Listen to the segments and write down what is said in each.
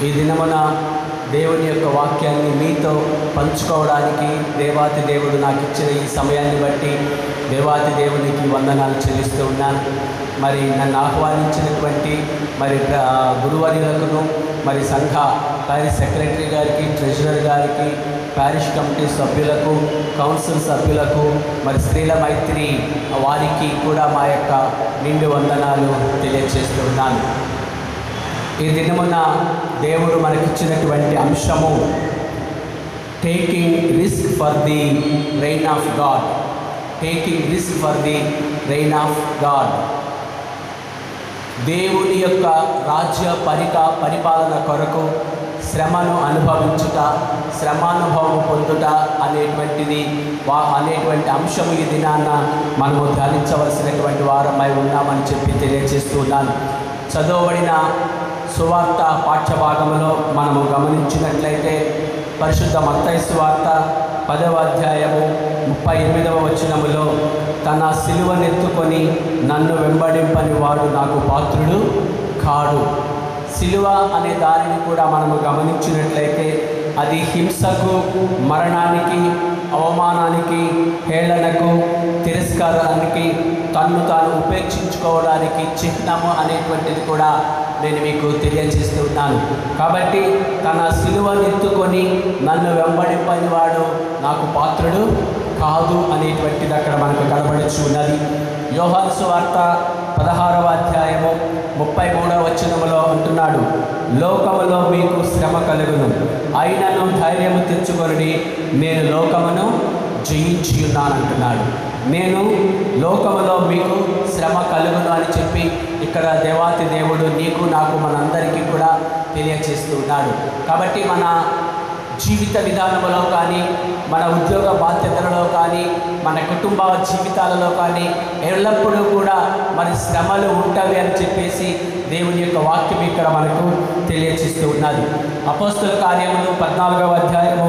ఈ దినమున దేవుని యొక్క వాక్యాన్ని మీతో పంచుకోవడానికి దేవాతి దేవుడు నాకు ఇచ్చిన ఈ సమయాన్ని బట్టి దేవాతి దేవునికి వందనాలు చెల్లిస్తూ ఉన్నాను మరి నన్ను ఆహ్వానించినటువంటి మరి ప్ర- గురువర్యులకును మరి సంఘ ప్యారిస్ సెక్రటరీ గారికి ట్రెజరర్ గారికి ప్యారిష్ కమిటీ సభ్యులకు కౌన్సిల్ సభ్యులకు మరి స్త్రీల మైత్రి వారికి కూడా మా యొక్క నిండు వందనాలు తెలియజేస్తూ ఉన్నాను ఈ దినమున దేవుడు మనకిచ్చినటువంటి అంశము taking risk for the reign of God taking risk for the reign of God దేవుని యొక్క రాజ్య పరిక పరిపాలన కొరకు శ్రమను అనుభవించుట శ్రమానుభవం పొందుట అనేటువంటిది వా అనేటువంటి అంశం ఈ దినాన్న మనము ధ్యానించవలసినటువంటి వారమై ఉన్నామని చెప్పి తెలియజేస్తూ ఉన్నాను చదవబడిన సువార్త పాఠ్యభాగంలో మనము గమనించినట్లయితే పరిశుద్ధ మత్తయి సువార్త పదవ అధ్యాయము ముప్పై ఎనిమిదవ వచనములో తన సిలువనెత్తుకొని నన్ను వెంబడింపని వాడు నాకు పాత్రుడు కాడు సిలువ అనే దానిని కూడా మనము గమనించినట్లయితే అది హింసకు మరణానికి అవమానానికి హేళనకు తిరస్కారానికి తన్ను తాను ఉపేక్షించుకోవడానికి చిహ్నము అనేటువంటిది కూడా నేను మీకు తెలియజేస్తూ ఉన్నాను కాబట్టి తన సిలువను ఎత్తుకొని నన్ను వెంబడింపని వాడు నాకు పాత్రుడు కాదు అనేటువంటిది అక్కడ మనకు కనబడుచు ఉన్నది యోహాను సువార్త పదహారవ అధ్యాయము ముప్పై మూడవ వచనములో అంటున్నాడు లోకములో మీకు శ్రమ కలుగును అయినను ధైర్యము తెచ్చుకొని నేను లోకమును జయించి ఉన్నానంటున్నాడు నేను లోకములో మీకు శ్రమ కలుగును అని చెప్పి ఇక్కడ దేవాతి దేవుడు నీకు నాకు మనందరికీ కూడా తెలియచేస్తూ ఉన్నాడు కాబట్టి మన జీవిత విధానంలో కానీ మన ఉద్యోగ బాధ్యతలలో కానీ మన కుటుంబ జీవితాలలో కానీ ఎల్లప్పుడూ కూడా మరి శ్రమలు ఉంటవి అని చెప్పేసి దేవుని యొక్క వాక్యం ఇక్కడ మనకు తెలియచేస్తూ ఉన్నది అపోస్తుల కార్యములు పద్నాలుగవ అధ్యాయము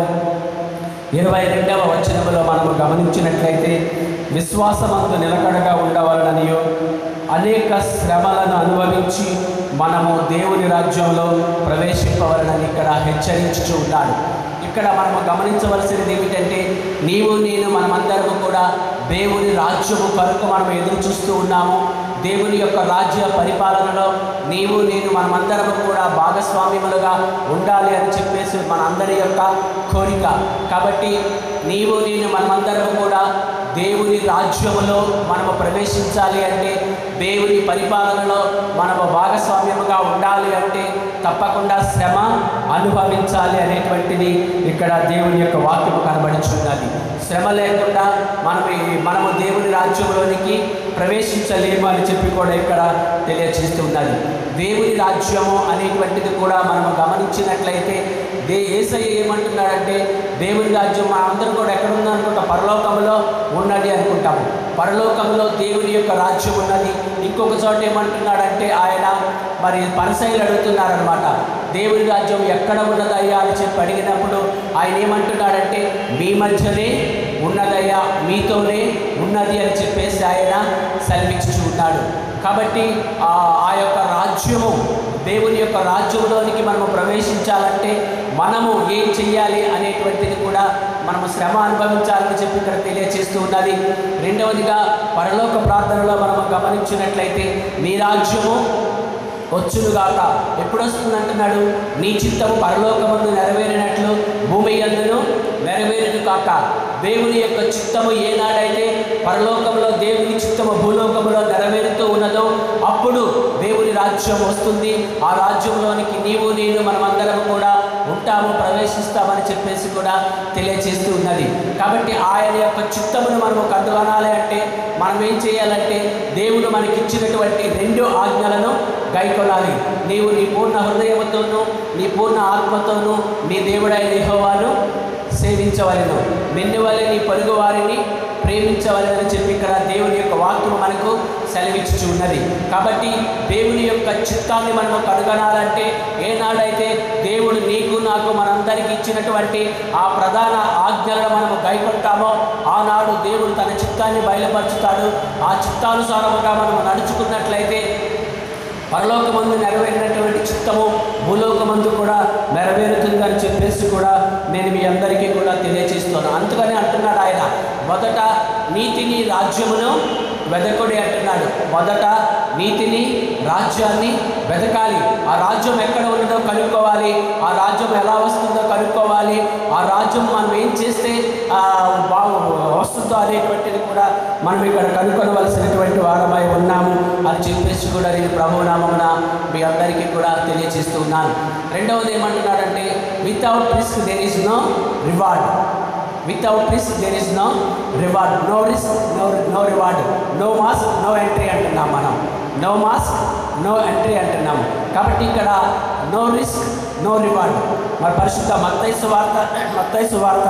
ఇరవై రెండవ వచనములో మనము గమనించినట్లయితే విశ్వాసమందు నిలకడగా ఉండవలననియో అనేక శ్రమలను అనుభవించి మనము దేవుని రాజ్యంలో ప్రవేశింపవలనని ఇక్కడ హెచ్చరించుచూ ఉన్నాడు ఇక్కడ మనము గమనించవలసినది ఏమిటంటే నీవు నేను మనమందరము కూడా దేవుని రాజ్యము కొరకు మనం ఎదురు చూస్తూ ఉన్నాము దేవుని యొక్క రాజ్య పరిపాలనలో నీవు నేను మనమందరము కూడా భాగస్వామ్యములుగా ఉండాలి అని చెప్పేసి మనందరి యొక్క కోరిక కాబట్టి నీవు నేను మనమందరము కూడా దేవుని రాజ్యములో మనము ప్రవేశించాలి అంటే దేవుని పరిపాలనలో మనము భాగస్వామ్యముగా ఉండాలి అంటే తప్పకుండా శ్రమ అనుభవించాలి అనేటువంటిది ఇక్కడ దేవుని యొక్క వాక్యము కనబడుచున్నది శ్రమ లేకుండా మనం ఈ- మనము దేవుని రాజ్యంలోనికి ప్రవేశించలేము అని చెప్పి కూడా ఇక్కడ తెలియజేస్తున్నది దేవుని రాజ్యము అనేటువంటిది కూడా మనము గమనించినట్లయితే దే ఏసయ్య ఏమంటున్నాడంటే దేవుని రాజ్యం మన అందరూ కూడా ఎక్కడ ఉందనుకుంటా పరలోకంలో ఉన్నది అనుకుంటాము పరలోకంలో దేవుని యొక్క రాజ్యం ఉన్నది ఇంకొక చోట ఏమంటున్నాడంటే ఆయన మరి పరిసైలు అడుగుతున్నారనమాట దేవుని రాజ్యం ఎక్కడ ఉన్నదయ్యా అని చెప్పి అడిగినప్పుడు ఆయన ఏమంటున్నాడంటే మీ మధ్యనే ఉన్నదయ్యా మీతోనే ఉన్నది అని చెప్పేసి ఆయన సెలవిచ్చి ఉన్నాడు కాబట్టి ఆ ఆ యొక్క రాజ్యము దేవుని యొక్క రాజ్యంలోనికి మనము ప్రవేశించాలంటే మనము ఏం చెయ్యాలి అనేటువంటిది కూడా మనము శ్రమ అనుభవించాలని చెప్పి ఇక్కడ తెలియచేస్తూ ఉన్నది రెండవదిగా పరలోక ప్రార్థనలో మనము గమనించినట్లయితే నీ రాజ్యము వచ్చునుగాక ఎప్పుడు వస్తుంది అంటున్నాడు నీ చిత్తము పరలోకమందు నెరవేరినట్లు భూమి అందును నెరవేరును కాక దేవుని యొక్క చిత్తము ఏనాడైతే పరలోకంలో దేవుని చిత్తము భూలోకంలో నెరవేరుతూ ఉన్నదో అప్పుడు దేవుని రాజ్యం వస్తుంది ఆ రాజ్యంలోనికి నీవు నేను మనమందరం కూడా ఉంటాము ప్రవేశిస్తామని చెప్పేసి కూడా తెలియజేస్తూ ఉన్నది కాబట్టి ఆయన యొక్క చిత్తమును మనము కనుగొనాలి అంటే మనం ఏం చేయాలంటే దేవుడు మనకిచ్చినటువంటి రెండు ఆజ్ఞలను గైకొనాలి నీవు నీ పూర్ణ హృదయంతోనూ నీ పూర్ణ ఆత్మతోనూ నీ దేవుడైన యెహోవాను సేవించవలను నిన్నువలే నీ పొరుగు వారిని ప్రేమించవలనని చెప్పి ఇక్కడ దేవుని యొక్క వాక్యం మనకు సెలవిచ్చి ఉన్నది కాబట్టి దేవుని యొక్క చిత్తాన్ని మనము కనుగొనాలంటే ఏనాడైతే దేవుడు నీకు నాకు మనందరికీ ఇచ్చినటువంటి ఆ ప్రధాన ఆజ్ఞలను మనము గైకొంటామో ఆనాడు దేవుడు తన చిత్తాన్ని బయలుపరుచుతాడు ఆ చిత్తానుసారముగా మనము నడుచుకున్నట్లయితే పరలోకమందు నెరవేరినటువంటి చిత్తము భూలోకమందు కూడా నెరవేరుతుందని చెప్పేసి కూడా నేను మీ అందరికీ కూడా తెలియజేస్తున్నాను అందుకని అంటున్నాడు ఆయన మొదట నీతిని రాజ్యమును వెదకుడి అంటున్నాడు మొదట నీతిని రాజ్యాన్ని వెతకాలి ఆ రాజ్యం ఎక్కడ ఉన్నదో కనుక్కోవాలి ఆ రాజ్యం ఎలా వస్తుందో కనుక్కోవాలి ఆ రాజ్యం మనం ఏం చేస్తే ఆ, బాగు వస్తుందో అనేటువంటిది కూడా మనం ఇక్కడ కనుక్కొనవలసినటువంటి వారమై ఉన్నాము అని చెప్పేసి కూడా నేను ప్రభునామమున మీ అందరికీ కూడా తెలియజేస్తూ ఉన్నాను రెండవది ఏమంటున్నాడంటే without risk there is no reward without risk there is no reward no risk no no reward no mask no entry అంటున్నాం మనం నో మాస్క్ నో ఎంట్రీ అంటున్నాం కాబట్టి ఇక్కడ నో రిస్క్ నో రివార్డ్ మరి పరిశుద్ధ మత్తైసు వార్త మత్తైసు వార్త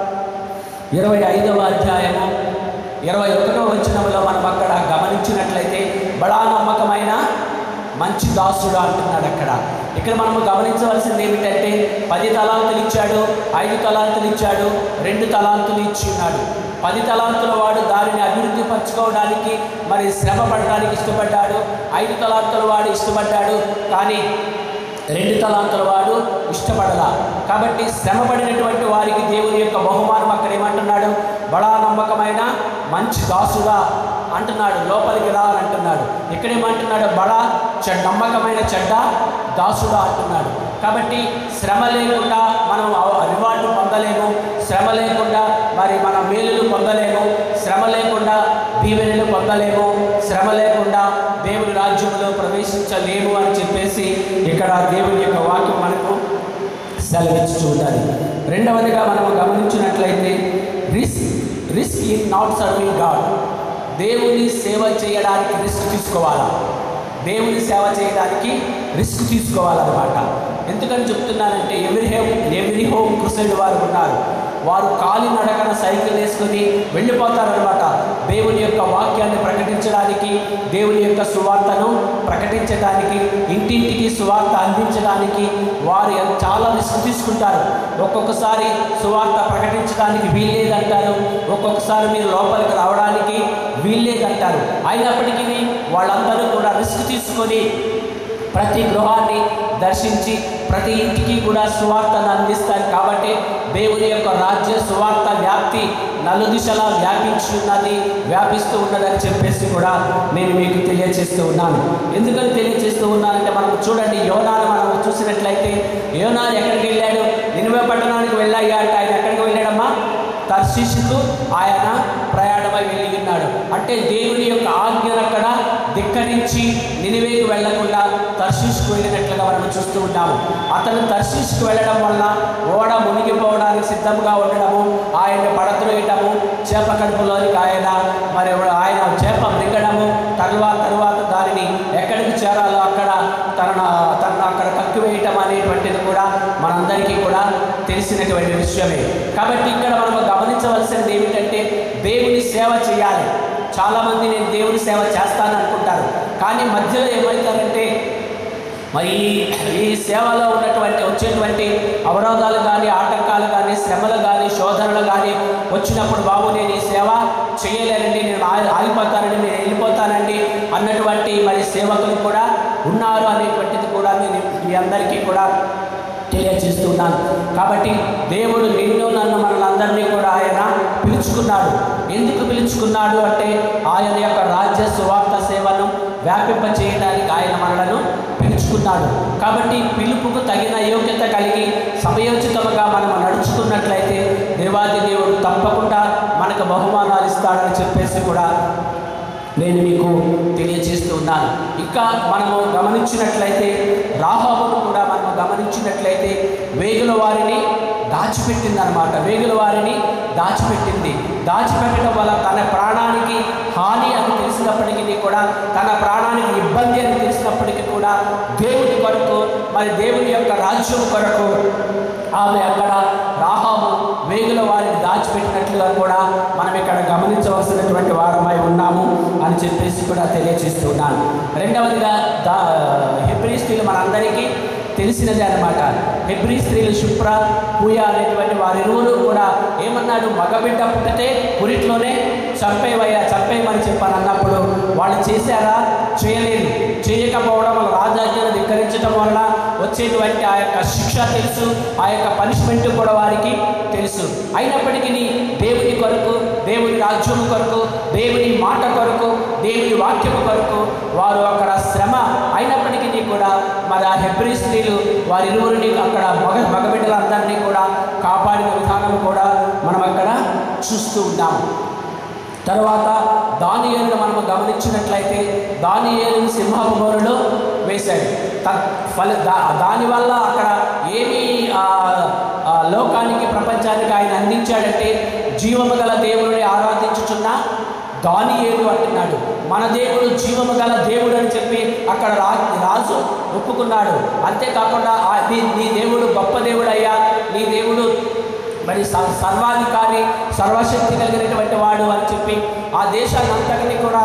ఇరవై ఐదవ అధ్యాయము ఇరవై ఒకటో వచనంలో మనం అక్కడ గమనించినట్లయితే బడా నమ్మకమైన మంచి దాసుడు అంటున్నాడు అక్కడ ఇక్కడ మనం గమనించవలసింది ఏమిటంటే పది తలాంతులు ఇచ్చాడు ఐదు తలాంతులు ఇచ్చాడు రెండు తలాంతులు ఇచ్చి ఉన్నాడు పది తలాంతుల వాడు దానిని అభివృద్ధి పరచుకోవడానికి మరి శ్రమ పడడానికి ఇష్టపడ్డాడు ఐదు తలాంతుల వాడు ఇష్టపడ్డాడు కానీ రెండు తలాంతుల వాడు ఇష్టపడలా కాబట్టి శ్రమపడినటువంటి వారికి దేవుని యొక్క బహుమానం అక్కడ ఏమంటున్నాడు బడా నమ్మకమైన మంచి దాసుగా అంటున్నాడు లోపలికి రా అని అంటున్నాడు ఇక్కడేమంటున్నాడు బడా చెడ్డ నమ్మకమైన చెడ్డ దాసుడా అంటున్నాడు కాబట్టి శ్రమ లేకుండా మనం ఆ రివార్డు పొందలేము శ్రమ లేకుండా మరి మన మేలులు పొందలేము శ్రమ లేకుండా దీవెనలు పొందలేము శ్రమ లేకుండా దేవుని రాజ్యంలో ప్రవేశించలేము అని చెప్పేసి ఇక్కడ దేవుని యొక్క వాక్యం మనకు సెలవిచ్చి ఉండాలి రెండవదిగా మనం గమనించినట్లయితే risk risk in not serving God దేవుని సేవ చేయడానికి రిస్క్ తీసుకోవాలా దేవుని సేవ చేయడానికి రిస్క్ తీసుకోవాలన్నమాట ఎందుకని చెప్తున్నానంటే ఎవరి హోమ్ ఎవరి హోమ్ కృష్ణుడు వారు ఉన్నారు వారు కాలి నడకన సైకిల్ వేసుకొని వెళ్ళిపోతారనమాట దేవుని యొక్క వాక్యాన్ని ప్రకటించడానికి దేవుని యొక్క సువార్తను ప్రకటించడానికి ఇంటింటికి సువార్త అందించడానికి వారు ఎంత- చాలా రిస్క్ తీసుకుంటారు ఒక్కొక్కసారి సువార్త ప్రకటించడానికి వీల్లేదంటారు ఒక్కొక్కసారి మీరు లోపలికి రావడానికి వీల్లేదంటారు అయినప్పటికీ వాళ్ళందరూ కూడా రిస్క్ తీసుకొని ప్రతి గృహాన్ని దర్శించి ప్రతి ఇంటికి కూడా సువార్తను అందిస్తారు కాబట్టి దేవుని యొక్క రాజ్య సువార్త వ్యాప్తి నలుదిశలా వ్యాపించి ఉన్నది వ్యాపిస్తూ ఉన్నదని చెప్పేసి కూడా నేను మీకు తెలియజేస్తూ ఉన్నాను ఎందుకని తెలియజేస్తూ ఉన్నానంటే మనం చూడండి యోనాను మనం చూసినట్లయితే యోనాను ఎక్కడికి వెళ్ళాడు నినువే పట్టణానికి వెళ్ళాయి అంటే ఆయన ఎక్కడికి వెళ్ళాడమ్మా తర్శిషుకు ఆయన ప్రయాణమై వెళ్ళి ఉన్నాడు అంటే దేవుని యొక్క ఆజ్ఞను అక్కడ ధిక్కరించి నినివేకి వెళ్లకుండా తర్శీష్కు వెళ్ళినట్లుగా మనం చూస్తూ ఉంటాము అతను తర్శీష్కు వెళ్ళడం వల్ల ఓడ మునిగిపోవడానికి సిద్ధంగా ఉండడము ఆయన పడద్రోయటము చేప కడుపులోనికి ఆయన మరి ఆయన చేప మృగడము తర్వాత తరువాత దానిని ఎక్కడికి చేరాలో అక్కడ తన తనను అక్కడ కక్కివేయటం అనేటువంటిది కూడా మనందరికీ కూడా తెలిసినటువంటి విషయమే కాబట్టి ఇక్కడ మనం గమనించవలసినది ఏమిటంటే దేవుని సేవ చేయాలి చాలామంది నేను దేవుని సేవ చేస్తాను అనుకుంటారు కానీ మధ్యలో ఏమవుతారంటే మరి ఈ- ఈ సేవలో ఉన్నటువంటి వచ్చేటువంటి అవరోధాలు కానీ ఆటంకాలు కానీ శ్రమలు కానీ శోధనలు కానీ వచ్చినప్పుడు బాబు నేను ఈ సేవ చేయలేనండి నేను ఆగి- ఆగిపోతానండి నేను వెళ్ళిపోతానండి అన్నటువంటి మరి సేవకులు కూడా ఉన్నారు అనేటువంటిది కూడా నేను మీ అందరికీ కూడా తెలియజేస్తున్నాను కాబట్టి దేవుడు నిన్ను నన్ను మనలందరినీ కూడా ఆయన పిలుచుకున్నాడు ఎందుకు పిలుచుకున్నాడు అంటే ఆయన యొక్క రాజ్య సువార్త సేవను వ్యాపింప చేయడానికి ఆయన మనలను పిలుచుకున్నాడు కాబట్టి పిలుపుకు తగిన యోగ్యత కలిగి సమయోచితముగా మనం నడుచుకున్నట్లయితే దేవాది దేవుడు తప్పకుండా మనకు బహుమానాలు ఇస్తాడని చెప్పేసి కూడా నేను మీకు తెలియజేస్తూ ఉన్నాను ఇంకా మనము గమనించినట్లయితే రాహాబును కూడా మనము గమనించినట్లయితే వేగుల వారిని దాచిపెట్టింది అనమాట వేగుల వారిని దాచిపెట్టింది దాచిపెట్టడం వల్ల తన ప్రాణానికి హాని అని తెలిసినప్పటికీ కూడా తన ప్రాణానికి ఇబ్బంది అని తెలిసినప్పటికీ కూడా దేవుని కొరకు మరి దేవుని యొక్క రాజ్యం కొరకు ఆమె అక్కడ రాహాబు వేగుల వారిని దాచిపెట్టినట్లుగా కూడా మనం ఇక్కడ గమనించవలసినటువంటి వారమై ఉన్నాము అని చెప్పేసి కూడా తెలియజేస్తున్నాను రెండవదిగా దా హెబ్రీ స్త్రీలు మనందరికీ తెలిసినదే అనమాట హెబ్రీ స్త్రీలు శుభ్ర పూయ అనేటువంటి వారిరువురు కూడా ఏమన్నాడు మగబిడ్డ పుట్టితే పురిట్లోనే చంపేవయ్యా చంపేయమని చెప్పాను అన్నప్పుడు వాళ్ళు చేశారా చేయలేదు చేయకపోవడం వల్ల రాజాజ్ఞను ధిక్కరించడం వల్ల వచ్చేటువంటి తెలుసు ఆ యొక్క పనిష్మెంట్ కూడా వారికి తెలుసు అయినప్పటికీ దేవుని కొరకు దేవుని రాజ్యం కొరకు దేవుని మాట కొరకు దేవుని వాక్యం కొరకు వారు అక్కడ శ్రమ అయినప్పటికీ కూడా మరి ఆ హెబ్రి స్త్రీలు వారి ఇరువురిని అక్కడ మగ మగబిడ్డలందరినీ కూడా కాపాడిన విధానం కూడా మనం అక్కడ చూస్తూ ఉన్నాము తర్వాత దానియేలును మనము గమనించినట్లయితే దానియేలును సింహపు బోరులో వేశాడు త- ఫల దా- దానివల్ల అక్కడ ఏమి ఆ, ఆ లోకానికి ప్రపంచానికి ఆయన అందించాడంటే జీవము గల దేవుడిని ఆరాధించుచున్న దానియేలు అంటున్నాడు మన దేవుడు జీవము గల దేవుడు అని చెప్పి అక్కడ రా రాజు ఒప్పుకున్నాడు అంతేకాకుండా ఆ నీ నీ దేవుడు గొప్ప దేవుడు అయ్యా నీ దేవుడు మరి స- సర్వాధికారి సర్వశక్తి కలిగినటువంటి వాడు అని చెప్పి ఆ దేశాన్ని అంతటినీ కూడా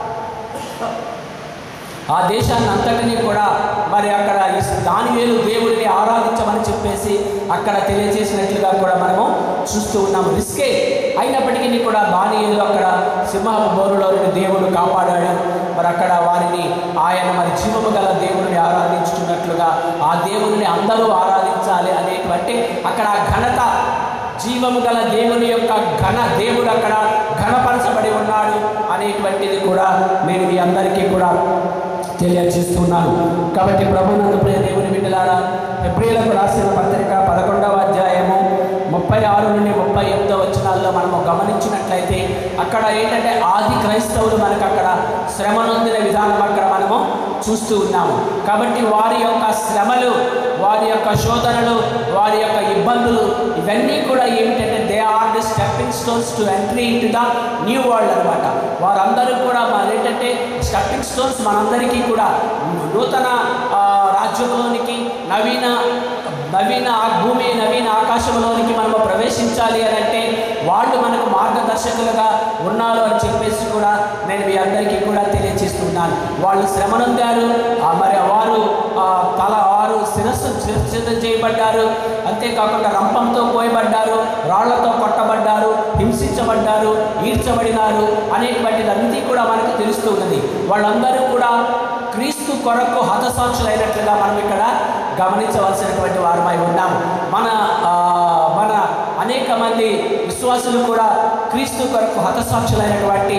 ఆ దేశాన్ని అంతటినీ కూడా మరి అక్కడ ఈ దానివేలు దేవుడిని ఆరాధించమని చెప్పేసి అక్కడ తెలియజేసినట్లుగా కూడా మనము చూస్తూ ఉన్నాము రిస్కే అయినప్పటికీ కూడా దానియేలు అక్కడ సింహపు బోరులో నుండి దేవుడు కాపాడాడు మరి అక్కడ వారిని ఆయన మరి జీవము గల దేవుడిని ఆరాధించుతున్నట్లుగా ఆ దేవుడిని అందరూ ఆరాధించాలి అనేటువంటి అక్కడ ఆ ఘనత జీవము గల దేవుని యొక్క ఘన దేవుడు అక్కడ ఘనపరచబడి ఉన్నాడు అనేటువంటిది కూడా నేను మీ అందరికీ కూడా తెలియజేస్తున్నాను కాబట్టి ప్రభునందు ప్రియ దేవుని బిడ్డలారా ఎబ్రిలకు రాసిన పత్రిక పదకొండవ అధ్యాయము ముప్పై ఆరు నుండి ముప్పై ఎనిమిదో వచనాల్లో మనము గమనించినట్లయితే అక్కడ ఏంటంటే ఆది క్రైస్తవులు మనకు అక్కడ శ్రమ నొందిన విధానం అక్కడ మనము చూస్తూ ఉన్నాము కాబట్టి వారి యొక్క శ్రమలు వారి యొక్క శోధనలు వారి యొక్క ఇబ్బందులు ఇవన్నీ కూడా ఏమిటంటే they are the stepping stones to entry into the new world అనమాట వారందరూ కూడా మన ఏంటంటే స్టెప్పింగ్ స్టోన్స్ మనందరికీ కూడా నూతన ఆ, రాజ్యంలోనికి నవీన నవీన ఆ భూమి నవీన ఆకాశంలోనికి మనము ప్రవేశించాలి అని అంటే వాళ్ళు మనకు మార్గదర్శకులుగా ఉన్నారు అని చెప్పేసి కూడా నేను మీ అందరికీ కూడా తెలియజేస్తున్నాను వాళ్ళు శ్రమనొందారు ఆ, మరి వారు ఆ, తల వారు శిరస్సు సిద్ధం చేయబడ్డారు అంతేకాకుండా రంపంతో కోయబడ్డారు రాళ్లతో కొట్టబడ్డారు హింసించబడ్డారు ఈడ్చబడినారు అనేటువంటిదంతా కూడా మనకు తెలుస్తూ ఉన్నది వాళ్ళందరూ కూడా క్రీస్తు కొరకు హతసాక్షులైనట్లుగా మనం ఇక్కడ గమనించవలసినటువంటి వారమై ఉన్నాము మన ఆ, మన అనేక మంది విశ్వాసులు కూడా క్రీస్తు కొరకు హతసాక్షులైనటువంటి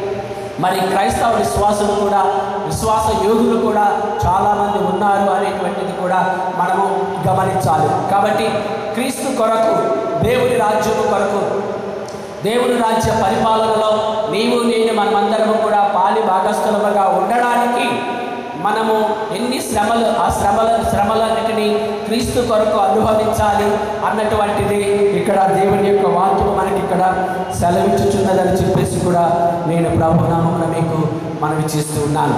మరి క్రైస్తవ విశ్వాసులు కూడా విశ్వాస యోగులు కూడా చాలామంది ఉన్నారు అనేటువంటిది కూడా మనము గమనించాలి కాబట్టి క్రీస్తు కొరకు దేవుని రాజ్యము కొరకు దేవుని రాజ్య పరిపాలనలో నీవు నేను మనమందరము కూడా పాలి భాగస్థులముగా ఉండడానికి మనము ఎన్ని శ్రమలు ఆ శ్రమల శ్రమలన్నిటినీ క్రీస్తు కొరకు అనుభవించాలి అన్నటువంటిది ఇక్కడ దేవుని యొక్క వాక్యము మనకి ఇక్కడ సెలవిచ్చుచున్నదని చెప్పేసి కూడా నేను ప్రభునామమున మీకు మనవి చేస్తూ ఉన్నాను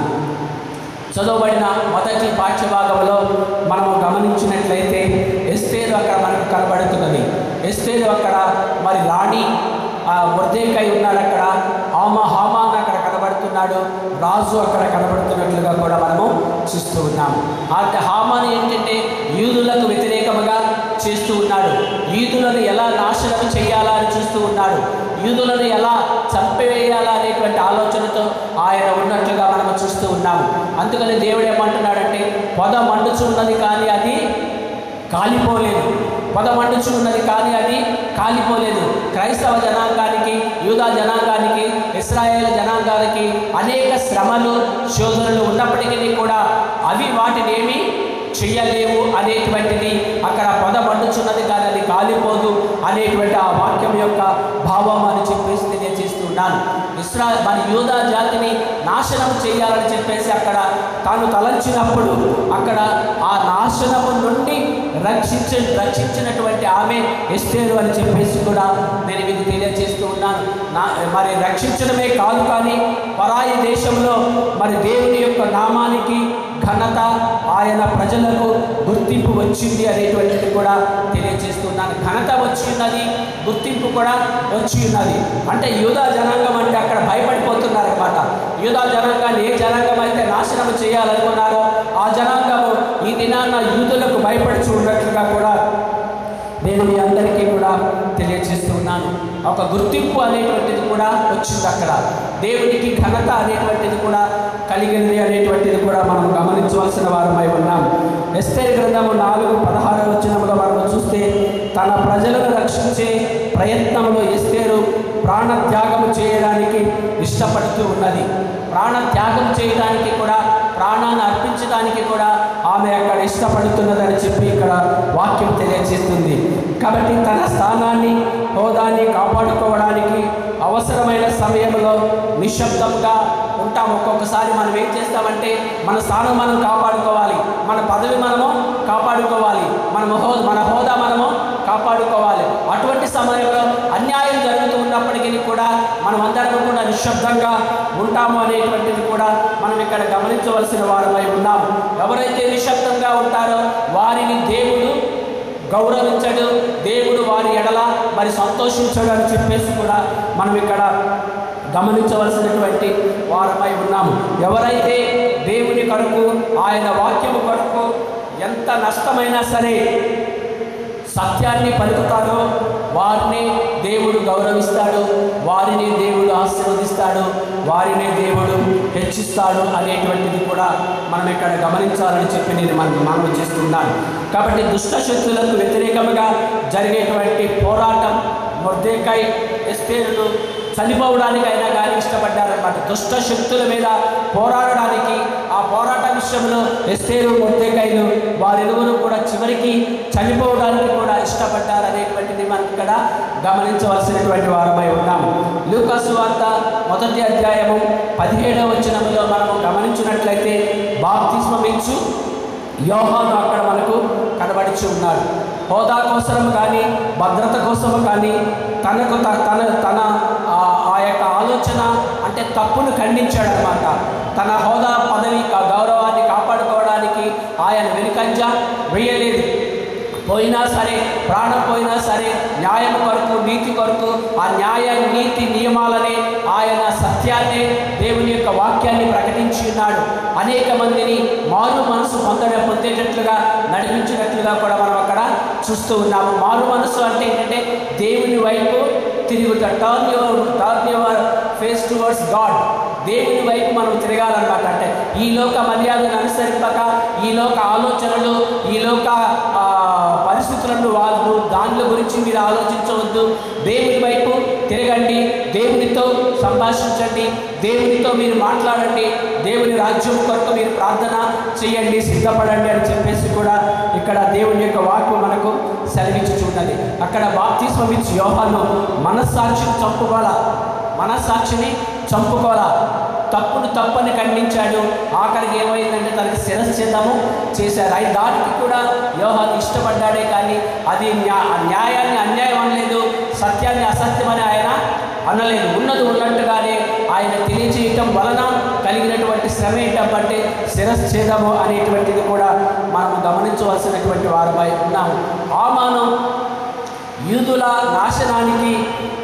చదవబడిన మొదటి పాఠ్యభాగంలో మనము గమనించినట్లయితే ఎస్తేరు అక్కడ మనకు కనబడుతున్నది ఎస్తేరు అక్కడ మరి రాణి ఆ వర్ధేకై ఉన్నాడు అక్కడ ఆమ హామాన్ అక్కడ కనబడుతున్నాడు రాజు అక్కడ కనబడుతున్నట్లుగా కూడా మనము చూస్తూ ఉన్నాము అంటే హామాన్ ఏంటంటే యూదులకు వ్యతిరేకముగా చేస్తూ ఉన్నాడు యూదులను ఎలా నాశనం చేయాలా అని చూస్తూ ఉన్నాడు యూదులను ఎలా చంపివేయాలా అనేటువంటి ఆలోచనతో ఆయన ఉన్నట్లుగా మనం చూస్తూ ఉన్నాము అందుకని దేవుడు ఏమంటున్నాడంటే పొద మండుచున్నది కానీ అది కాలిపోలేదు పొద మండుచున్నది కానీ అది కాలిపోలేదు క్రైస్తవ జనాంగానికి యూదా జనాంగానికి ఇస్రాయేల్ జనాంగానికి అనేక శ్రమలు శోధనలు ఉన్నప్పటికీ కూడా అవి వాటిని ఏమి చెయ్యలేవు అనేటువంటిది అక్కడ పొద మండుచున్నది కానీ అది కాలిపోదు అనేటువంటి ఆ వాక్యం యొక్క భావం అని చెప్పేసి తెలియజేస్తున్నాను ఇస్రా మన యూదా జాతిని నాశనం చేయాలని చెప్పేసి అక్కడ తాను తలంచినప్పుడు అక్కడ ఆ నాశనము నుండి రక్షించ రక్షించినటువంటి ఆమె ఎస్టేరు అని చెప్పేసి కూడా నేను మీకు తెలియజేస్తూ ఉన్నాను నా మరి రక్షించడమే కాదు కానీ పరాయి దేశంలో మరి దేవుని యొక్క నామానికి ఘనత ఆయన ప్రజలకు గుర్తింపు వచ్చింది అనేటువంటిది కూడా తెలియజేస్తున్నాను ఘనత వచ్చి ఉన్నది గుర్తింపు కూడా వచ్చి ఉన్నది అంటే యూదా జనాంగం అంటే అక్కడ భయపడిపోతున్నారు అనమాట యూదా జనాంగాన్ని ఏ జనాంగం అయితే నాశనం చేయాలనుకున్నారో ఆ జనాంగము ఈ దినాన్న యూదులకు భయపడి చూడట్లుగా కూడా నేను మీ అందరికీ కూడా తెలియజేస్తున్నాను ఒక గుర్తింపు అనేటువంటిది కూడా వచ్చింది అక్కడ దేవునికి ఘనత అనేటువంటిది కూడా కలిగింది అనేటువంటిది కూడా మనం గమనించవలసిన వారమై ఉన్నాం ఎస్తేరి గ్రంథము నాలుగు పదహారు వచ్చినముగా మనం చూస్తే తన ప్రజలను రక్షించే ప్రయత్నంలో ఎస్తేరు ప్రాణత్యాగము చేయడానికి ఇష్టపడుతూ ఉన్నది ప్రాణత్యాగం చేయడానికి కూడా ప్రాణాన్ని అర్పించడానికి కూడా ఆమె అక్కడ ఇష్టపడుతున్నదని చెప్పి ఇక్కడ వాక్యం తెలియజేస్తుంది కాబట్టి తన స్థానాన్ని హోదాన్ని కాపాడుకోవడానికి అవసరమైన సమయంలో నిశ్శబ్దంగా ఉంటాం ఒక్కొక్కసారి మనం ఏం చేస్తామంటే మన స్థానం మనం కాపాడుకోవాలి మన పదవి మనము కాపాడుకోవాలి మన హో మన హోదా మనము కాపాడుకోవాలి అటువంటి సమయంలో అన్యాయం జరుగుతూ ఉన్నప్పటికీ కూడా మనం అందరం కూడా నిశ్శబ్దంగా ఉంటాము అనేటువంటిది కూడా మనం ఇక్కడ గమనించవలసిన వారమై ఉన్నాము ఎవరైతే నిశ్శబ్దంగా ఉంటారో వారిని దేవుడు గౌరవించడు దేవుడు వారి ఎడల మరి సంతోషించడు అని చెప్పేసి కూడా మనం ఇక్కడ గమనించవలసినటువంటి వారమై ఉన్నాము ఎవరైతే దేవుని కొరకు ఆయన వాక్యము కొరకు ఎంత నష్టమైనా సరే సత్యాన్ని పలుకుతారో వారిని దేవుడు గౌరవిస్తాడు వారిని దేవుడు ఆశీర్వదిస్తాడు వారిని దేవుడు హెచ్చిస్తాడు అనేటువంటిది కూడా మనం ఇక్కడ గమనించాలని చెప్పి నేను మనం మనం చేస్తున్నాను కాబట్టి దుష్ట శక్తులకు వ్యతిరేకంగా జరిగేటువంటి పోరాటం మొర్దేకాయ్ ఎస్తేరులు చనిపోవడానికైనా కానీ ఇష్టపడ్డారన్నమాట దుష్ట శక్తుల మీద పోరాడడానికి ఆ పోరాట విషయంలో ఎస్తేరు మొర్దేకాయలు వారిరువురు కూడా చివరికి చనిపోవడానికి కూడా ఇష్టపడ్డారు అనేటువంటిది మనం ఇక్కడ గమనించవలసినటువంటి వారమై ఉన్నాము లూకాసు వార్త మొదటి అధ్యాయము పదిహేడవ వచనంలో మనము గమనించినట్లయితే బాప్తిస్మం ఇచ్చు యోహాను అక్కడ మనకు కనబడిచి ఉన్నాడు హోదా కోసం కానీ భద్రత కోసం కానీ తనకు త- తన తన ఆ- ఆ యొక్క ఆలోచన అంటే తప్పును ఖండించాడు అనమాట తన హోదా పదవి క- గౌరవాన్ని కాపాడుకోవడానికి ఆయన వెనుకంజ వేయలేదు పోయినా సరే ప్రాణం పోయినా సరే న్యాయం కొరకు నీతి కొరకు ఆ న్యాయ నీతి నియమాలనే ఆయన సత్యాన్ని దేవుని యొక్క వాక్యాన్ని ప్రకటించి ఉన్నాడు అనేక మందిని మారు మనసు పొందడం పొందేటట్లుగా నడిపించినట్లుగా కూడా మనం అక్కడ చూస్తూ ఉన్నాము మారు మనసు అంటే ఏంటంటే దేవుని వైపు తిరుగుట turn your turn your face towards God దేవుని వైపు మనం తిరగాలన్నమాట అంటే ఈ లోక మర్యాదను అనుసరింపక ఈ లోక ఆలోచనలు ఈ లోక ఆ, పరిస్థితులను వాళ్ళు దానిల గురించి మీరు ఆలోచించవద్దు దేవుని వైపు తిరగండి దేవునితో సంభాషించండి దేవునితో మీరు మాట్లాడండి దేవుని రాజ్యం కొరకు మీరు ప్రార్థన చేయండి సిద్ధపడండి అని చెప్పేసి కూడా ఇక్కడ దేవుని యొక్క వాక్కు మనకు సెలవిచ్చుచున్నది అక్కడ బాప్తిస్మం ఇచ్చి యోహాను మనస్సాక్షిని చంపుకోవాల మనస్సాక్షిని చంపుకోవాల తప్పును తప్పని ఖండించాడు ఆఖరికి ఏమైందంటే తనకి శిరశ్చేదము చేశారు ఆయన దానికి కూడా యోహాను ఇష్టపడ్డాడే కానీ అది న్యా- న్యాయాన్ని అన్యాయం అనలేదు సత్యాన్ని అసత్యమని ఆయన అనలేదు ఉన్నది ఉన్నట్టుగానే ఆయన తెలియచేయటం వలన కలిగినటువంటి శ్రమ ఏంటంటే శిరశ్చేదము అనేటువంటిది కూడా మనం గమనించవలసినటువంటి వారమై ఉన్నాము ఆమానం యూదుల నాశనానికి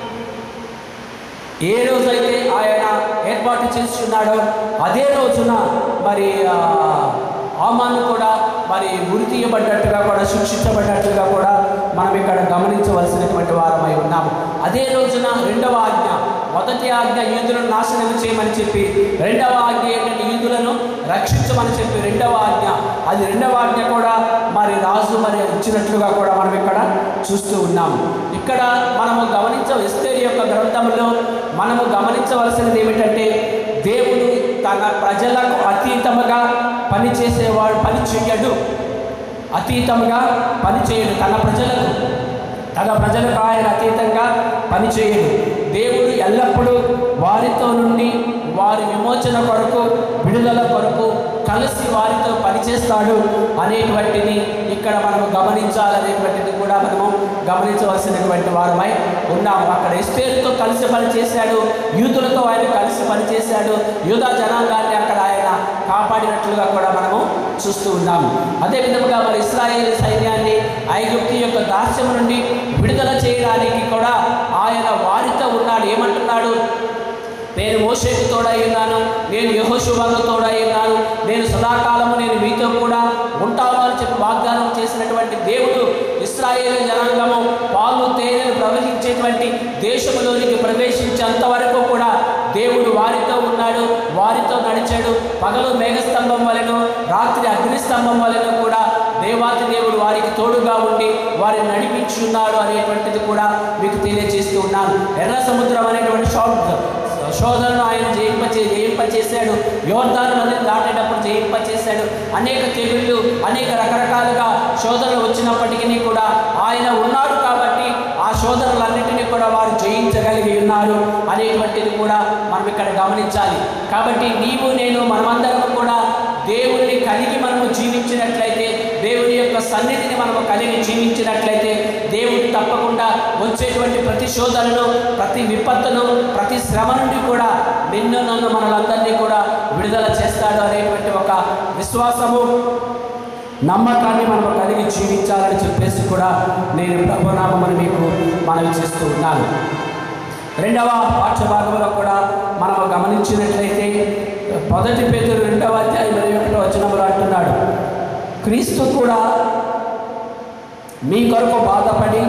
ఏ రోజైతే ఆయన ఏర్పాటు చేస్తున్నాడో అదే రోజున మరి ఆ, ఆమాను కూడా మరి గురి తీయబడ్డట్టుగా కూడా శిక్షించబడ్డట్టుగా కూడా మనం ఇక్కడ గమనించవలసినటువంటి వారమై ఉన్నాము అదే రోజున రెండవ ఆజ్ఞ మొదటి ఆజ్ఞ యూదులను నాశనం చేయమని చెప్పి రెండవ ఆజ్ఞ ఏంటంటే యూదులను రక్షించమని చెప్పి రెండవ ఆజ్ఞ అది రెండవ ఆజ్ఞ కూడా మరి రాజు మరి ఇచ్చినట్లుగా కూడా మనం ఇక్కడ చూస్తూ ఉన్నాము ఇక్కడ మనము గమనించ ఎస్తేరి యొక్క గ్రంథంలో మనము గమనించవలసినది ఏమిటంటే దేవుడు తన ప్రజలకు అతీతముగా పనిచేసేవాడు పని చెయ్యడు అతీతముగా పని చేయడు తన ప్రజలకు తన ప్రజలకు ఆయన అతీతంగా పనిచేయడు దేవుడు ఎల్లప్పుడూ వారితో నుండి వారి విమోచన కొరకు విడుదల కొరకు కలిసి వారితో పనిచేస్తాడు అనేటువంటిది ఇక్కడ మనము గమనించాలనేటువంటిది కూడా మనము గమనించవలసినటువంటి వారమై ఉన్నాము అక్కడ ఎస్పేరుతో కలిసి పనిచేశాడు యూతులతో ఆయన కలిసి పనిచేశాడు యూదా జనాంగాన్ని అక్కడ ఆయన కాపాడినట్లుగా కూడా మనము చూస్తూ ఉన్నాము అదే విధముగా మరి ఇస్రాయేల్ సైన్యాన్ని ఐగుప్తు యొక్క దాస్యం నుండి విడుదల చేయడానికి కూడా ఆయన వారితో ఉన్నాడు ఏమంటున్నాడు నేను మోషేకు తోడై ఉన్నాను నేను యహోశుభకు తోడై ఉన్నాను నేను సదాకాలము నేను మీతో కూడా ఉంటాను అని చెప్పి వాగ్దానం చేసినటువంటి దేవుడు ఇస్రాయేల్ ఇస్రాయేల్ జనాంగము పాలు తేనెలు ప్రవహించేటువంటి దేశంలోనికి ప్రవేశించేంత వరకు కూడా దేవుడు వారితో ఉన్నాడు వారితో నడిచాడు పగలు మేఘస్తంభం వలెను రాత్రి అగ్నిస్తంభం వలెను కూడా దేవాతి దేవుడు వారికి తోడుగా ఉండి వారిని నడిపించున్నాడు అనేటువంటిది కూడా మీకు తెలియజేస్తూ ఉన్నాను ఎర్ర సముద్రం అనేటువంటి షో శోధనను ఆయన జయింపచే జయింపచేశాడు యోర్ధాను నదిని దాటేటప్పుడు జయింపచేశాడు అనేక తెగుళ్ళు అనేక రకరకాలుగా శోధనలు వచ్చినప్పటికీ కూడా ఆయన ఉన్నాడు కాబట్టి ఆ శోధనలన్నింటినీ కూడా వారు జయించగలిగి ఉన్నారు అనేటువంటిది కూడా మనం ఇక్కడ గమనించాలి కాబట్టి నీవు నేను మనమందరం కూడా దేవుని కలిగి మనము జీవించినట్లయితే దేవుని యొక్క సన్నిధిని మనము కలిగి జీవించినట్లయితే దేవుడు తప్పకుండా వచ్చేటువంటి ప్రతి శోధనను ప్రతి విపత్తును ప్రతి శ్రమ నుండి కూడా నిన్ను నన్ను మనలందరినీ కూడా విడుదల చేస్తాడు అనేటువంటి ఒక విశ్వాసము నమ్మకాన్ని మనం కలిగి జీవించాలని చెప్పేసి కూడా నేను ప్రభునామని మీకు మనవి చేస్తూ ఉన్నాను రెండవ పాఠ్యభాగంలో కూడా మనం గమనించినట్లయితే మొదటి పేదలు రెండవ అధ్యాయం ఇరవై ఒకటో వచనంలో అంటున్నాడు క్రీస్తు కూడా మీ కొరకు బాధపడి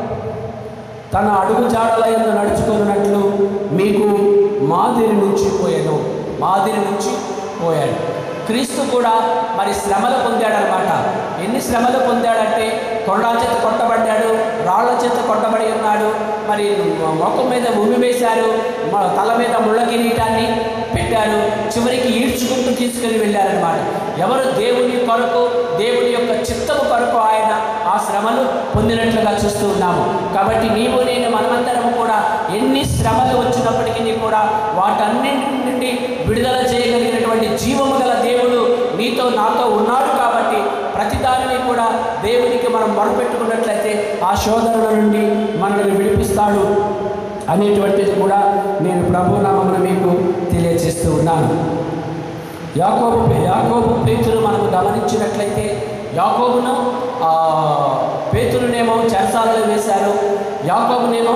తన అడుగు జాడలయందు నడుచుకున్నట్లు మీకు మాదిరి నుంచి పోయాను మాదిరి నుంచి పోయాడు క్రీస్తు కూడా మరి శ్రమలు పొందాడనమాట ఎన్ని శ్రమలు పొందాడంటే కొండల చేత కొట్టబడ్డాడు రాళ్ల చేత కొట్టబడి ఉన్నాడు మరి మొఖం మీద ఉమ్మి వేశారు మ- తల మీద ముళ్ళ కిరీటాన్ని పెట్టారు చివరికి ఈడ్చుకుంటూ తీసుకెళ్ళి వెళ్ళారనమాట ఎవరు దేవుని కొరకు దేవుని యొక్క చిత్తము కొరకు ఆయన ఆ శ్రమలు పొందినట్లుగా చూస్తూ ఉన్నాము కాబట్టి నీవు నేను మనమందరం కూడా ఎన్ని శ్రమలు వచ్చినప్పటికీ కూడా వాటన్నింటి నుండి విడుదల చేయగలిగినటువంటి జీవము గల దేవుడు నీతో నాతో ఉన్నాడు కాబట్టి ప్రతిదానిని కూడా దేవునికి మనం మొరపెట్టుకున్నట్లయితే ఆ శోధనల నుండి మనల్ని విడిపిస్తాడు అనేటువంటిది కూడా నేను ప్రభునామమున మీకు తెలియజేస్తూ ఉన్నాను యాకోబు యాకోబు పేతురు మనము గమనించినట్లయితే యాకోబును ఆ, పేతురునేమో చెరసాలలో వేశారు యాకోబునేమో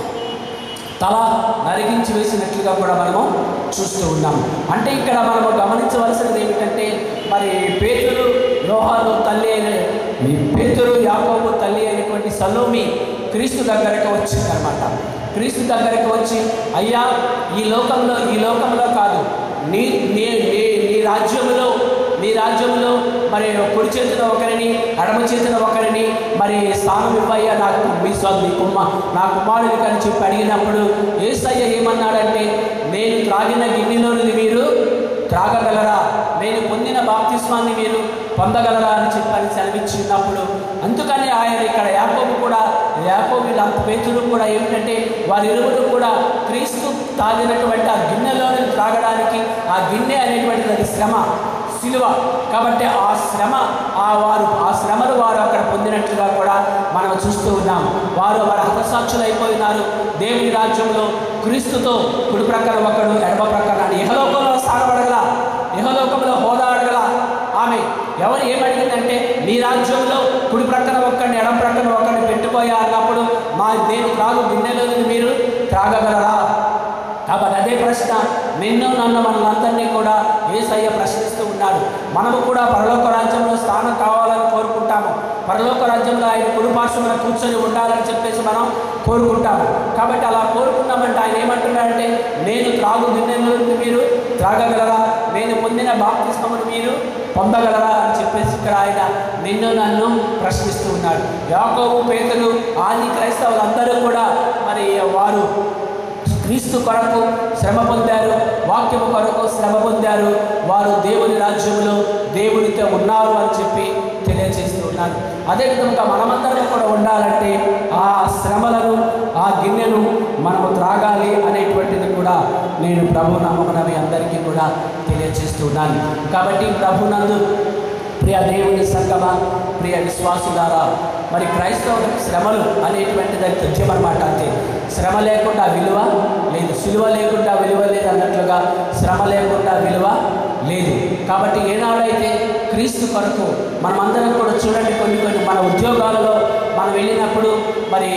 తల నరిగించి వేసినట్లుగా కూడా మనము చూస్తూ ఉన్నాము అంటే ఇక్కడ మనము గమనించవలసినది ఏమిటంటే మరి పేతురు యోహాను తల్లి అయిన ఈ పేతురు యాకోబు తల్లి అయినటువంటి సలోమి క్రీస్తు దగ్గరకు వచ్చిందనమాట క్రీస్తు దగ్గరకు వచ్చి అయ్యా ఈ లోకంలో ఈ లోకంలో కాదు నీ నీ నీ నీ రాజ్యంలో నీ రాజ్యంలో మరి కుడి చేతిన ఒకరిని ఎడమ చేతిన ఒకరిని మరి స్థానం ఇవ్వయ్యా నాకు మీ స్వ- మీ కుమ్మ నా కుమారుడికి అని చెప్పి అడిగినప్పుడు ఏసయ్య ఏమన్నాడంటే నేను త్రాగిన గిన్నెలోనిది మీరు త్రాగగలరా నేను పొందిన బాప్తిస్మాన్ని మీరు పొందగలరా అని చెప్పని సెలవిచ్చినప్పుడు అందుకని ఆయన ఇక్కడ యాకోబు కూడా యాకోబు వీళ్ళంత పేతులు కూడా ఏమిటంటే వారి ఇరువురు కూడా క్రీస్తు తాగినటువంటి ఆ గిన్నెలోని త్రాగడానికి ఆ గిన్నె అనేటువంటిది అది శ్రమ సిలువ కాబట్టి ఆ శ్రమ ఆ వారు ఆ శ్రమను వారు అక్కడ పొందినట్లుగా కూడా మనం చూస్తూ ఉన్నాం వారు వారు హతసాక్షులు అయిపోయినారు దేవుని రాజ్యంలో క్రీస్తుతో కుడి ప్రక్కన ఒకడు ఎడమ ప్రక్కన ఇహలోకంలో సాగబడగల ఇహలోకంలో హోదా అడగల ఆమె ఎవరు ఏమడిగిందంటే నీ రాజ్యంలో కుడి ప్రక్కన ఒక్కడిని ఎడమ ప్రక్కన ఒక్కడిని పెట్టుకోయా అన్నప్పుడు మా నేను త్రాగు గిన్నెలో మీరు త్రాగగలరా కాబట్టి అదే ప్రశ్న నిన్ను నన్ను మనలందరినీ కూడా ఏసయ్య ప్రశ్నిస్తూ ఉన్నాడు మనము కూడా పరలోక రాజ్యంలో స్థానం కావాలని కోరుకుంటాము పరలోక రాజ్యంలో ఆయన కుడిపార్శ్వమున కూర్చొని ఉండాలని చెప్పేసి మనం కోరుకుంటాము కాబట్టి అలా కోరుకున్నామంటే ఆయన ఏమంటున్నాడంటే నేను త్రాగు గిన్నెల నుండి మీరు త్రాగగలరా నేను పొందిన బాప్తిస్మమును మీరు పొందగలరా అని చెప్పేసి ఇక్కడ ఆయన నిన్ను నన్ను ప్రశ్నిస్తూ ఉన్నాడు యాకోబు పేదలు ఆది క్రైస్తవులందరూ కూడా మరి వారు క్రీస్తు కొరకు శ్రమ పొందారు వాక్యము కొరకు శ్రమ పొందారు వారు దేవుని రాజ్యంలో దేవునితో ఉన్నారు అని చెప్పి తెలియజేస్తూ ఉన్నారు అదేవిధంగా మనమందరం కూడా ఉండాలంటే ఆ శ్రమలను ఆ గిన్నెను మనము త్రాగాలి అనేటువంటిది కూడా నేను ప్రభు నమ్మకం అందరికీ కూడా తెలియజేస్తున్నాను కాబట్టి ప్రభునందు ప్రియ దేవుని సంగమ ప్రియ విశ్వాసులారా మరి క్రైస్తవులకు శ్రమలు అనేటువంటిది అది తుచ్చం అనమాట అంతే శ్రమ లేకుండా విలువ లేదు సిలువ లేకుండా విలువ లేదు అన్నట్లుగా శ్రమ లేకుండా విలువ లేదు కాబట్టి ఏనాడైతే క్రీస్తు కొరకు మనమందరం కూడా చూడండి కొన్ని కొన్ని మన ఉద్యోగాలలో మనం వెళ్ళినప్పుడు మరి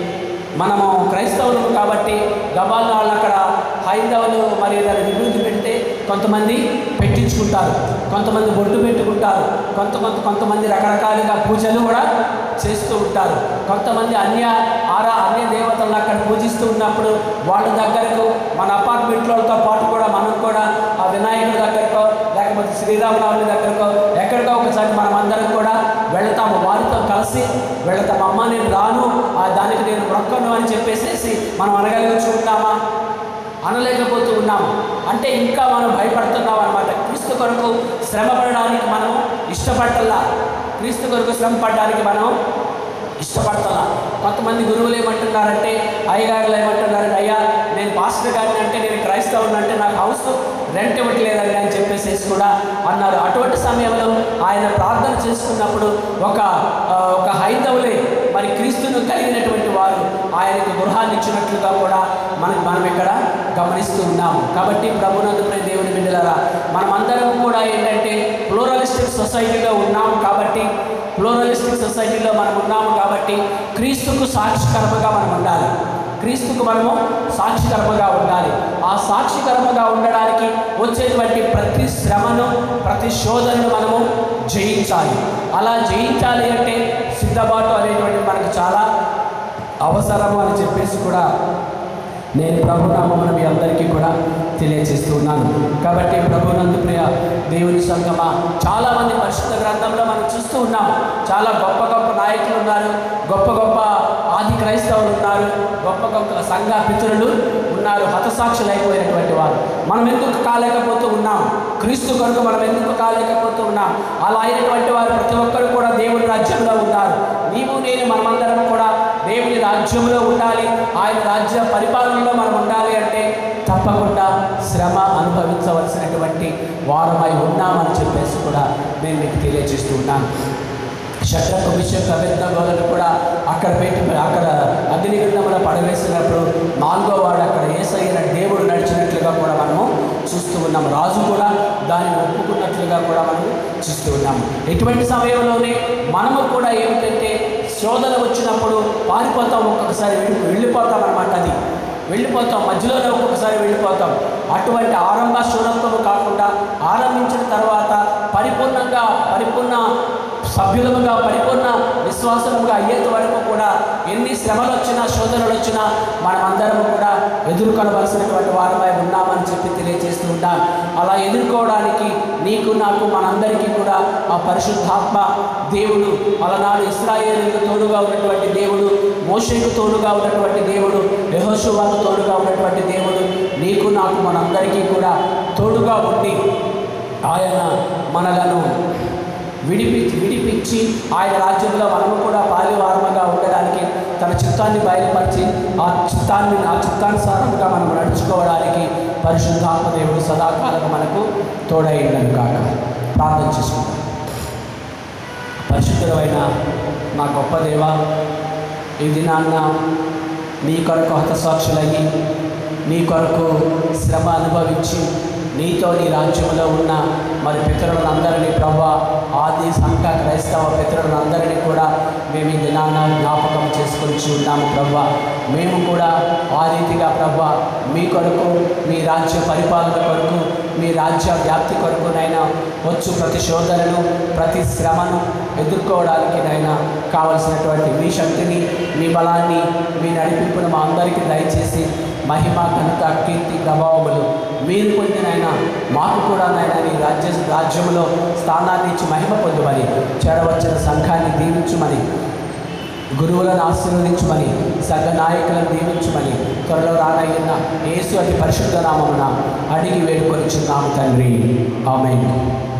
మనము క్రైస్తవులు కాబట్టి గబాల్ వాళ్ళు అక్కడ హైందవులు మరి ఏదైనా విభూతి పెడితే కొంతమంది పెట్టించుకుంటారు కొంతమంది బొట్టు పెట్టుకుంటారు కొంత కొంత కొంతమంది రకరకాలుగా పూజలు కూడా చేస్తూ ఉంటారు కొంతమంది అన్య ఆరా అన్య దేవతలను అక్కడ పూజిస్తూ ఉన్నప్పుడు వాళ్ళ దగ్గరకు మన అపార్ట్మెంట్లతో పాటు కూడా మనం కూడా ఆ వినాయకుడి దగ్గరకో లేకపోతే శ్రీరామనవమి దగ్గరకో ఎక్కడికో ఒకసారి మనం అందరం కూడా వెళతాము వారితో కలిసి వెళతాము అమ్మ నేను రాను ఆ దానికి నేను మొక్కను అని చెప్పేసేసి మనం అనగలుగుతున్నామా అనలేకపోతూ ఉన్నాము అంటే ఇంకా మనం భయపడుతున్నాం అనమాట క్రీస్తు కొరకు శ్రమ పడడానికి మనం ఇష్టపడటల్లా క్రీస్తు కొరకు శ్రమ పడడానికి మనం ఇష్టపడతలా కొంతమంది గురువులు ఏమంటున్నారంటే అయ్యగారులు ఏమంటున్నారంటే అయ్యా నేను పాస్టర్ గారిని అంటే నేను క్రైస్తవుని అంటే నాకు హౌస్ రెంట్ ఇవ్వట్లేదండి అని చెప్పేసి కూడా అన్నారు అటువంటి సమయంలో ఆయన ప్రార్థన చేసుకున్నప్పుడు ఒక ఆ, ఒక హైందవులే మరి క్రీస్తును కలిగినటువంటి వారు ఆయనకు గృహాన్ని ఇచ్చినట్లుగా కూడా మనం మనం ఇక్కడ గమనిస్తూ ఉన్నాము కాబట్టి ప్రభునందుపై దేవుని బిడ్డలారా మనమందరం కూడా ఏంటంటే ప్లూరలిస్టిక్ సొసైటీలో ఉన్నాము కాబట్టి ప్లూరలిస్టిక్ సొసైటీలో మనం ఉన్నాము కాబట్టి క్రీస్తుకు సాక్షికరముగా మనం ఉండాలి క్రీస్తుకు మనము సాక్షికరముగా ఉండాలి ఆ సాక్షికరముగా ఉండడానికి వచ్చేటువంటి ప్రతి శ్రమను ప్రతి శోధనను మనము జయించాలి అలా జయించాలి అంటే సిద్ధపాటు అనేటువంటి మనకు చాలా అవసరము అని చెప్పేసి కూడా నేను ప్రభునామమును మీ అందరికీ కూడా తెలియజేస్తూ ఉన్నాను కాబట్టి ప్రభునందు ప్రియ దేవుని సంగమా చాలామంది పరిశుద్ధ గ్రంథంలో మనం చూస్తూ ఉన్నాం చాలా గొప్ప గొప్ప నాయకులు ఉన్నారు గొప్ప గొప్ప ఆది క్రైస్తవులు ఉన్నారు గొప్ప గొప్ప సంఘ పితరులు ఉన్నారు హతసాక్షులు అయిపోయినటువంటి వారు మనం ఎందుకు కాలేకపోతూ ఉన్నాం క్రీస్తు కొరకు మనం ఎందుకు కాలేకపోతూ ఉన్నాం అలా అయినటువంటి వారు ప్రతి ఒక్కరు కూడా దేవుని రాజ్యంలో ఉన్నారు నీవు నేను మనమందరం కూడా దేవుని రాజ్యంలో ఉండాలి ఆయన రాజ్య పరిపాలనలో మనం ఉండాలి అంటే తప్పకుండా శ్రమ అనుభవించవలసినటువంటి వారమై ఉన్నామని చెప్పేసి కూడా నేను మీకు తెలియజేస్తూ ఉన్నాను శత్రకు విషయం అభ్యర్థులను కూడా అక్కడ పెట్టి అక్కడ అగ్నిగుండంలో పడవేసినప్పుడు నాలుగో వాడు అక్కడ ఏసైన దేవుడు నడిచినట్లుగా కూడా మనము చూస్తూ ఉన్నాం రాజు కూడా దానిని ఒప్పుకున్నట్లుగా కూడా మనము చూస్తూ ఉన్నాము ఎటువంటి సమయంలోనే మనము కూడా ఏమిటంటే శోధన వచ్చినప్పుడు పారిపోతాం ఒక్కొక్కసారి వెళ్ళి వెళ్ళిపోతాం అనమాట అది వెళ్ళిపోతాం మధ్యలోనే ఒక్కొక్కసారి వెళ్ళిపోతాం అటువంటి ఆరంభ శూరత్వము కాకుండా ఆరంభించిన తర్వాత పరిపూర్ణంగా పరిపూర్ణ సభ్యులముగా పరిపూర్ణ విశ్వాసముగా అయ్యేంత వరకు కూడా ఎన్ని శ్రమలు వచ్చినా శోధనలు వచ్చినా మనమందరం కూడా ఎదుర్కొనవలసినటువంటి వారమై ఉన్నామని చెప్పి తెలియజేస్తూ ఉంటాను అలా ఎదుర్కోవడానికి నీకు నాకు మనందరికీ కూడా ఆ పరిశుద్ధాత్మ దేవుడు అలనాడు ఇస్రాయేలుకు తోడుగా ఉన్నటువంటి దేవుడు మోషేకు తోడుగా ఉన్నటువంటి దేవుడు యెహోషువకు తోడుగా ఉన్నటువంటి దేవుడు నీకు నాకు మనందరికీ కూడా తోడుగా ఉండి ఆయన మనలను విడిపించి విడిపించి ఆయన రాజ్యంలో మనము కూడా పాలివారముగా ఉండడానికి తన చిత్తాన్ని బయలుపరిచి ఆ చిత్తాన్ని ఆ చిత్తానుసారంగా మనం నడుచుకోవడానికి పరిశుద్ధాత్మ దేవుడు సదాకాలం మనకు తోడైండను కాక ప్రార్థన చేసుకుంటాం పరిశుద్ధమైన మా గొప్ప దేవ ఈ దినాన్న నీ కొరకు హతసాక్షులయ్యి నీ కొరకు శ్రమ అనుభవించి నీతో నీ రాజ్యంలో ఉన్న మరి పితరులందరినీ ప్రభా ఆది సంఘ క్రైస్తవ పితరులందరినీ కూడా మేము ఈ దినాన్న జ్ఞాపకం చేసుకొని ఉన్నాము ప్రభా మేము కూడా ఆ రీతిగా ప్రభా మీ కొరకు మీ రాజ్య పరిపాలన కొరకు మీ రాజ్య వ్యాప్తి కొరకు నైనా వచ్చు ప్రతి శోధనను ప్రతి శ్రమను ఎదుర్కోవడానికి నైనా కావలసినటువంటి మీ శక్తిని మీ బలాన్ని మీ నడిపింపును మా అందరికీ దయచేసి మహిమ ఘనత కీర్తి ప్రభావములు మీరు పొందినైనా మాకు కూడా నైనా నీ రాజ్య రాజ్యంలో స్థానాన్ని ఇచ్చి మహిమ పొందమని చేరవచ్చిన సంఘాన్ని దీవించుమని గురువులను ఆశీర్వదించమని సంఘ నాయకులను దీవించమని త్వరలో రానయ్యున్న యేసు అతి పరిశుద్ధ నామమున అడిగి వేడుకొని చున్నాము తండ్రి ఆమె